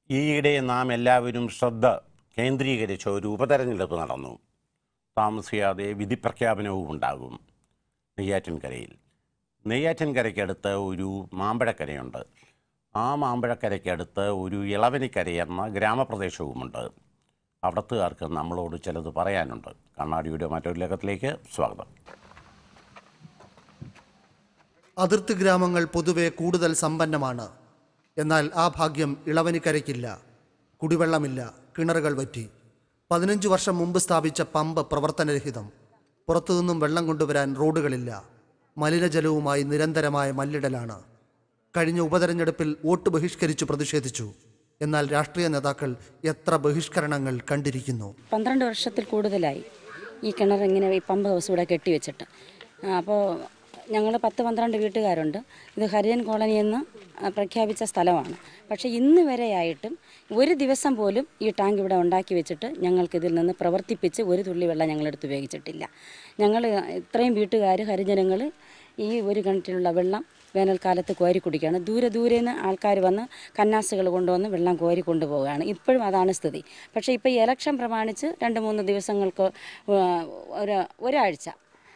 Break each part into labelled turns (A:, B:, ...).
A: ഈയിടെ നാം എല്ലാവരും ശ്രദ്ധ കേന്ദ്രീകരിച്ച ഒരു ഉപതെരഞ്ഞെടുപ്പ് നടന്നു താമസിയാതെ വിധി പ്രഖ്യാപനവും ഉണ്ടാകും നെയ്യാറ്റിൻകരയിൽ നെയ്യാറ്റിൻകരയ്ക്കടുത്ത് ഒരു മാമ്പഴക്കരയുണ്ട് ആ മാമ്പഴക്കരയ്ക്കടുത്ത് ഒരു ഇളവനിക്കര എന്ന ഗ്രാമപ്രദേശവുമുണ്ട് അവിടത്തുകാർക്ക് നമ്മളോട് ചിലത് പറയാനുണ്ട് കണ്ണാടിയുടെ മറ്റൊരു ലേഖത്തിലേക്ക് സ്വാഗതം
B: അതിർത്തി ഗ്രാമങ്ങൾ പൊതുവെ കൂടുതൽ സമ്പന്നമാണ് എന്നാൽ ആ ഭാഗ്യം ഇളവനിക്കരയ്ക്കില്ല കുടിവെള്ളമില്ല കിണറുകൾ വറ്റി പതിനഞ്ച് വർഷം മുമ്പ് സ്ഥാപിച്ച പമ്പ് പ്രവർത്തനരഹിതം പുറത്തുനിന്നും വെള്ളം കൊണ്ടുവരാൻ റോഡുകളില്ല മലിനജലവുമായി നിരന്തരമായ മല്ലിടലാണ് കഴിഞ്ഞ ഉപതെരഞ്ഞെടുപ്പിൽ വോട്ട് ബഹിഷ്കരിച്ചു പ്രതിഷേധിച്ചു എന്നാൽ രാഷ്ട്രീയ നേതാക്കൾ എത്ര ബഹിഷ്കരണങ്ങൾ കണ്ടിരിക്കുന്നു
C: പന്ത്രണ്ട് വർഷത്തിൽ കൂടുതലായി ഈ കിണർ ഇങ്ങനെ ഈ പമ്പ് ഹൗസ് ഇവിടെ കെട്ടിവെച്ചിട്ട് അപ്പോൾ ഞങ്ങൾ പത്ത് പന്ത്രണ്ട് വീട്ടുകാരുണ്ട് ഇത് ഹരിജൻ കോളനി എന്ന് ആ, പ്രഖ്യാപിച്ച സ്ഥലമാണ് പക്ഷേ ഇന്ന് വരെയായിട്ടും ഒരു ദിവസം പോലും ഈ ടാങ്ക് ഇവിടെ ഉണ്ടാക്കി വെച്ചിട്ട് ഞങ്ങൾക്ക് ഇതിൽ നിന്ന് പ്രവർത്തിപ്പിച്ച് ഒരു തുള്ളി വെള്ളം ഞങ്ങളെടുത്ത് ഉപയോഗിച്ചിട്ടില്ല ഞങ്ങൾ ഇത്രയും വീട്ടുകാർ ഹരിജനങ്ങൾ ഈ ഒരു കിണറ്റിലുള്ള വെള്ളം വേനൽക്കാലത്ത് കോരി കുടിക്കുകയാണ് ദൂരെ ദൂരെ നിന്ന് ആൾക്കാർ വന്ന് കന്നാസുകൾ കൊണ്ടുവന്ന് വെള്ളം കോരി കൊണ്ടുപോവുകയാണ് ഇപ്പോഴും അതാണ് സ്ഥിതി പക്ഷേ ഇപ്പോൾ ഈ ഇലക്ഷൻ പ്രമാണിച്ച് രണ്ട് മൂന്ന് ദിവസങ്ങൾക്ക് ആ, ഒരു ഒരാഴ്ച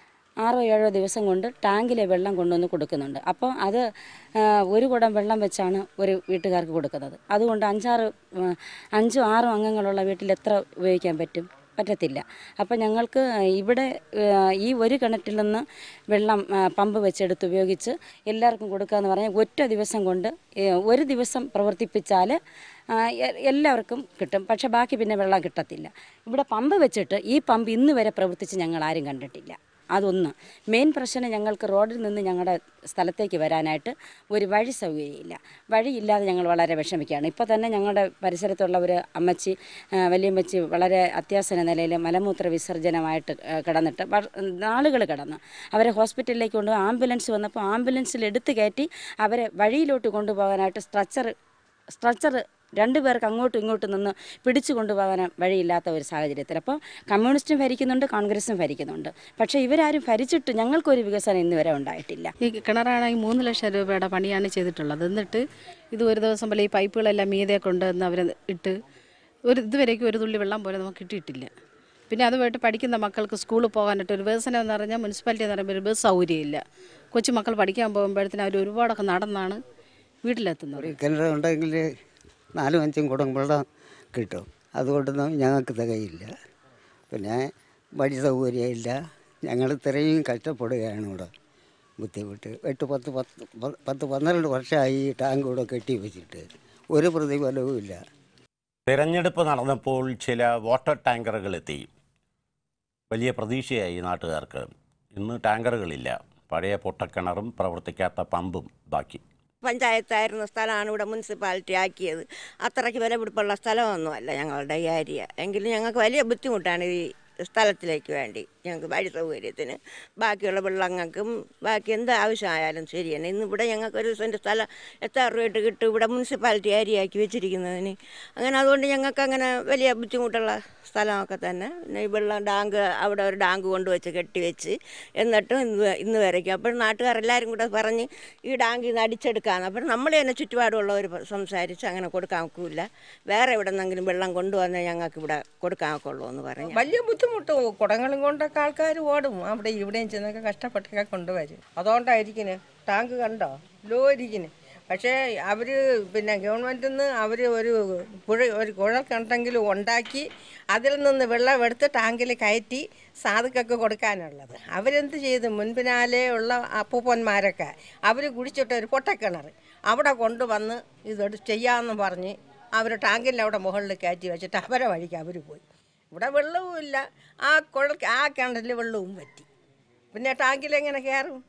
C: ആറോ ഏഴോ ദിവസം കൊണ്ട് ടാങ്കിലെ വെള്ളം കൊണ്ടുവന്ന് കൊടുക്കുന്നുണ്ട് അപ്പോൾ അത് ആ, ഒരു കുടം വെള്ളം വെച്ചാണ് ഒരു വീട്ടുകാർക്ക് കൊടുക്കുന്നത് അതുകൊണ്ട് അഞ്ചാറ് ആ, അഞ്ചും ആറും അംഗങ്ങളുള്ള വീട്ടിൽ എത്ര ഉപയോഗിക്കാൻ പറ്റും പറ്റത്തില്ല അപ്പം ഞങ്ങൾക്ക് ഇവിടെ ആ, ഈ ഒരു കിണറ്റിൽ നിന്ന് വെള്ളം ആ, പമ്പ് വെച്ചെടുത്ത് ഉപയോഗിച്ച് എല്ലാവർക്കും കൊടുക്കാന്ന് പറഞ്ഞാൽ ഒറ്റ ദിവസം കൊണ്ട് ഏ, ഒരു ദിവസം പ്രവർത്തിപ്പിച്ചാൽ ആ, എ- എല്ലാവർക്കും കിട്ടും പക്ഷേ ബാക്കി പിന്നെ വെള്ളം കിട്ടത്തില്ല ഇവിടെ പമ്പ് വെച്ചിട്ട് ഈ പമ്പ് ഇന്ന് വരെ പ്രവർത്തിച്ച് ഞങ്ങൾ ആരും കണ്ടിട്ടില്ല അതൊന്ന് മെയിൻ പ്രശ്നം ഞങ്ങൾക്ക് റോഡിൽ നിന്ന് ഞങ്ങളുടെ സ്ഥലത്തേക്ക് വരാനായിട്ട് ഒരു വഴി സൗകര്യമില്ല വഴിയില്ലാതെ ഞങ്ങൾ വളരെ വിഷമിക്കുകയാണ് ഇപ്പോൾ തന്നെ ഞങ്ങളുടെ പരിസരത്തുള്ള ഒരു അമ്മച്ചി ആ, വലിയമ്മച്ചി വളരെ അത്യാസന നിലയിൽ മലമൂത്ര വിസർജനമായിട്ട് ആ, കിടന്നിട്ട് നാളുകൾ കിടന്നു അവരെ ഹോസ്പിറ്റലിലേക്ക് കൊണ്ടുപോയി ആംബുലൻസ് വന്നപ്പോൾ ആംബുലൻസിൽ എടുത്ത് കയറ്റി അവരെ വഴിയിലോട്ട് കൊണ്ടുപോകാനായിട്ട് സ്ട്രച്ചർ സ്ട്രച്ചർ രണ്ടു പേർക്ക് അങ്ങോട്ടും ഇങ്ങോട്ടും നിന്ന് പിടിച്ചു കൊണ്ടുപോകാൻ വഴിയില്ലാത്ത ഒരു സാഹചര്യത്തിൽ അപ്പോൾ കമ്മ്യൂണിസ്റ്റും ഭരിക്കുന്നുണ്ട് കോൺഗ്രസും ഭരിക്കുന്നുണ്ട് പക്ഷേ ഇവരാരും ഭരിച്ചിട്ട് ഞങ്ങൾക്കൊരു വികസനം ഇന്ന് വരെ ഉണ്ടായിട്ടില്ല
D: ഈ കിണറാണെങ്കിൽ മൂന്ന് ലക്ഷം രൂപയുടെ പണിയാണ് ചെയ്തിട്ടുള്ളത് എന്നിട്ട് ഇത് ഒരു ദിവസം പോലെ ഈ പൈപ്പുകളെല്ലാം മീതെ കൊണ്ടുവന്ന് അവർ ഇട്ട് ഒരു ഇതുവരേക്കും ഒരു തുള്ളി വെള്ളം പോലെ നമുക്ക് കിട്ടിയിട്ടില്ല പിന്നെ അതുമായിട്ട് പഠിക്കുന്ന മക്കൾക്ക് സ്കൂളിൽ പോകാനായിട്ട് ഒരു വികസനം എന്ന് പറഞ്ഞാൽ മുനിസിപ്പാലിറ്റി എന്ന് പറയുമ്പോൾ ഒരു ബസ് സൗകര്യമില്ല കൊച്ചു മക്കൾ പഠിക്കാൻ പോകുമ്പോഴത്തേനും അവർ ഒരുപാടൊക്കെ നടന്നാണ് വീട്ടിലെത്തുന്നത്
E: ഒരു കിണറുണ്ടെങ്കിൽ നാലും അഞ്ചും കുടം വെള്ളം കിട്ടും അതുകൊണ്ടൊന്നും ഞങ്ങൾക്ക് തികയില്ല പിന്നെ വഴി സൗകര്യമില്ല ഞങ്ങൾ ഇത്രയും കഷ്ടപ്പെടുകയാണ് ഇവിടെ ബുദ്ധിമുട്ട് എട്ട് പത്ത് പത്ത് പ- പത്ത് പന്ത്രണ്ട് വർഷമായി ഈ ടാങ്ക് ഇവിടെ കെട്ടി വെച്ചിട്ട് ഒരു പ്രതിഫലവും ഇല്ല
A: തിരഞ്ഞെടുപ്പ് നടന്നപ്പോൾ ചില വാട്ടർ ടാങ്കറുകൾ എത്തി വലിയ പ്രതീക്ഷയായി നാട്ടുകാർക്ക് ഇന്ന് ടാങ്കറുകളില്ല പഴയ പൊട്ടക്കിണറും പ്രവർത്തിക്കാത്ത പമ്പും ബാക്കി
F: പഞ്ചായത്തായിരുന്ന സ്ഥലമാണ് ഇവിടെ മുനിസിപ്പാലിറ്റി ആക്കിയത് അത്രയ്ക്ക് വിലപിടിപ്പുള്ള സ്ഥലമൊന്നുമല്ല ഞങ്ങളുടെ ഈ ഏരിയ എങ്കിലും ഞങ്ങൾക്ക് വലിയ ബുദ്ധിമുട്ടാണ് ഈ സ്ഥലത്തിലേക്ക് വേണ്ടി ഞങ്ങൾക്ക് വഴി സൗകര്യത്തിന് ബാക്കിയുള്ള വെള്ളങ്ങൾക്കും ബാക്കി എന്ത് ആവശ്യമായാലും ശരി തന്നെ ഇന്ന് ഇവിടെ ഞങ്ങൾക്ക് ഒരു സെൻറ്റ് സ്ഥലം എത്ര രൂപയിട്ട് കിട്ടും ഇവിടെ മുനിസിപ്പാലിറ്റി ഏരിയ ആക്കി വെച്ചിരിക്കുന്നതിന് അങ്ങനെ അതുകൊണ്ട് ഞങ്ങൾക്ക് അങ്ങനെ വലിയ ബുദ്ധിമുട്ടുള്ള സ്ഥലമൊക്കെ തന്നെ പിന്നെ ഈ വെള്ളം ടാങ്ക് അവിടെ ഒരു ടാങ്ക് കൊണ്ടുവച്ച് കെട്ടിവെച്ച് എന്നിട്ടും ഇന്ന് ഇന്ന് വരയ്ക്കും അപ്പോൾ നാട്ടുകാരെല്ലാവരും കൂടെ പറഞ്ഞ് ഈ ടാങ്കിൽ നിന്ന് അടിച്ചെടുക്കാമെന്ന് അപ്പോൾ നമ്മൾ തന്നെ ചുറ്റുപാടുള്ളവർ സംസാരിച്ച് അങ്ങനെ കൊടുക്കാൻ ഒക്കില്ല വേറെ എവിടെ നിന്നെങ്കിലും വെള്ളം കൊണ്ടുവന്നാൽ ഞങ്ങൾക്ക് ഇവിടെ കൊടുക്കാൻ ഒക്കുള്ളൂ എന്ന് പറഞ്ഞു
G: വലിയ ബുദ്ധിമുട്ട് കുടങ്ങളും കൊണ്ടൊക്കെ ആൾക്കാർ ഓടും അവിടെ ഇവിടെയും ചെന്നൊക്കെ കഷ്ടപ്പെട്ടൊക്കെ കൊണ്ടുവരും അതുകൊണ്ടായിരിക്കുന്നു ടാങ്ക് കണ്ടോ ലോരിക്കുന്നു പക്ഷേ അവർ പിന്നെ ഗവൺമെൻറ്റിൽ നിന്ന് അവർ ഒരു പുഴ ഒരു കുഴൽ കിണറ്റെങ്കിലും ഉണ്ടാക്കി അതിൽ നിന്ന് വെള്ളം എടുത്ത് ടാങ്കിൽ കയറ്റി സാധുക്കൊക്കെ കൊടുക്കാനുള്ളത് അവരെന്ത് ചെയ്തു മുൻപിനാലെ ഉള്ള അപ്പൂപ്പന്മാരൊക്കെ അവർ കുടിച്ചിട്ട് ഒരു പൊട്ടക്കിണർ അവിടെ കൊണ്ടുവന്ന് ഇതെടുത്ത് ചെയ്യാമെന്ന് പറഞ്ഞ് അവർ ടാങ്കിൻ്റെ അവിടെ മുകളിൽ കയറ്റി വെച്ചിട്ട് അവരെ വഴിക്ക് അവർ പോയി ഇവിടെ വെള്ളവും ഇല്ല ആ കുഴൽ ആ കിണറിൽ വെള്ളവും പറ്റി പിന്നെ ടാങ്കിൽ എങ്ങനെ കയറും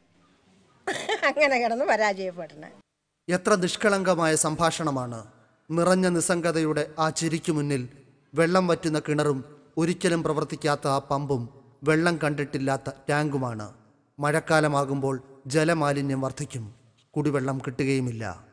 G: അങ്ങനെ കിടന്ന് പരാജയപ്പെടണേ
B: എത്ര നിഷ്കളങ്കമായ സംഭാഷണമാണ് നിറഞ്ഞ നിസ്സംഗതയുടെ ആ ചിരിക്കു മുന്നിൽ വെള്ളം വറ്റുന്ന കിണറും ഒരിക്കലും പ്രവർത്തിക്കാത്ത ആ പമ്പും വെള്ളം കണ്ടിട്ടില്ലാത്ത ടാങ്കുമാണ് മഴക്കാലമാകുമ്പോൾ ജലമാലിന്യം വർദ്ധിക്കും കുടിവെള്ളം കിട്ടുകയുമില്ല